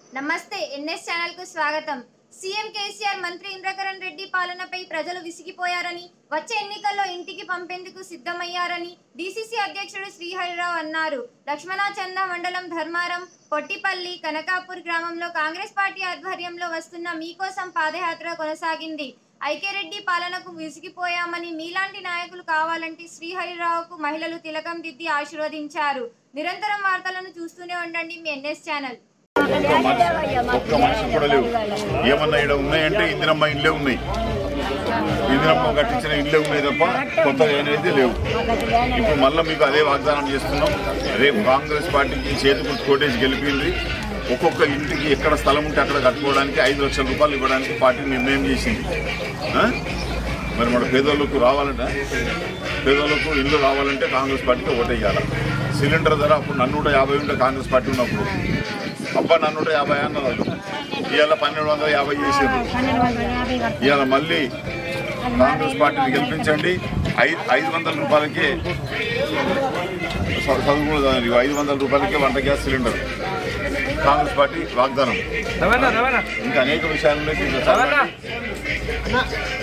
నమస్తే NS channel కు స్వాగతం సీఎం కేసీఆర్ మంత్రి ఇంద్రకరణ్ రెడ్డి పాలనపై ప్రజలు విసిగిపోయారని వచ్చే ఎన్నికల్లో ఇంటికి పంపేందుకు సిద్ధమయ్యారని డీసీసీ అధ్యక్షుడు శ్రీహరిరావు అన్నారు లక్ష్మణాచంద మండలం ధర్మారం పొట్టిపల్లి కనకాపూర్ గ్రామంలో కాంగ్రెస్ పార్టీ ఆధ్వర్యంలో వస్తున్న మీకోసం పాదయాత్ర కొనసాగింది ఐక్యరెడ్డి పాలనకు విసిగిపోయామని మీలాంటి నాయకులు కావాలంటే శ్రీహరిరావుకు మహిళలు తిలకం దిద్ది ఆశీర్వదించారు నిరంతరం వార్తలను చూస్తూనే ఉండండి మీ ఎన్ఎస్ ఛానల్ ఒక్క మనిషి ఒక్క మనిషి కూడా లేవు ఏమన్నా ఇక్కడ ఉన్నాయంటే ఇందిరమ్మ ఇల్లే ఉన్నాయి ఇందిరమ్మ కట్టించిన ఇల్లే ఉన్నాయి తప్ప కొత్తగా అనేది లేవు ఇప్పుడు మళ్ళీ మీకు అదే వాగ్దానం చేస్తున్నాం రేపు కాంగ్రెస్ పార్టీకి చేతులు కోటేసి గెలిపింది ఒక్కొక్క ఇంటికి ఎక్కడ స్థలం ఉంటే అక్కడ కట్టుకోవడానికి ఐదు లక్షల రూపాయలు ఇవ్వడానికి పార్టీ నిర్ణయం చేసింది ఆ? మరి మన పేదోళ్ళకు రావాలంటే పేదోళ్ళకు ఇల్లు రావాలంటే కాంగ్రెస్ పార్టీకి ఓటేయాలి సిలిండర్ ధర అప్పుడు నన్నూట యాభై ఉంటే కాంగ్రెస్ పార్టీ ఉన్నప్పుడు అబ్బా నన్నూట యాభై అన్నారు ఇవాళ పన్నెండు వందల యాభై చేసారు ఇవాళ మళ్ళీ కాంగ్రెస్ పార్టీని గెలిపించండి ఐదు ఐదు వందల రూపాయలకే చ- చదువుకున్న చదవండి. ఐదు వందల రూపాయలకే వంట గ్యాస్ సిలిండర్ కాంగ్రెస్ పార్టీ వాగ్దానం రవాణా రవాణా ఇంకా అనేక విషయాలు ఉన్నాయి. ఇంకా చాలా రవాణా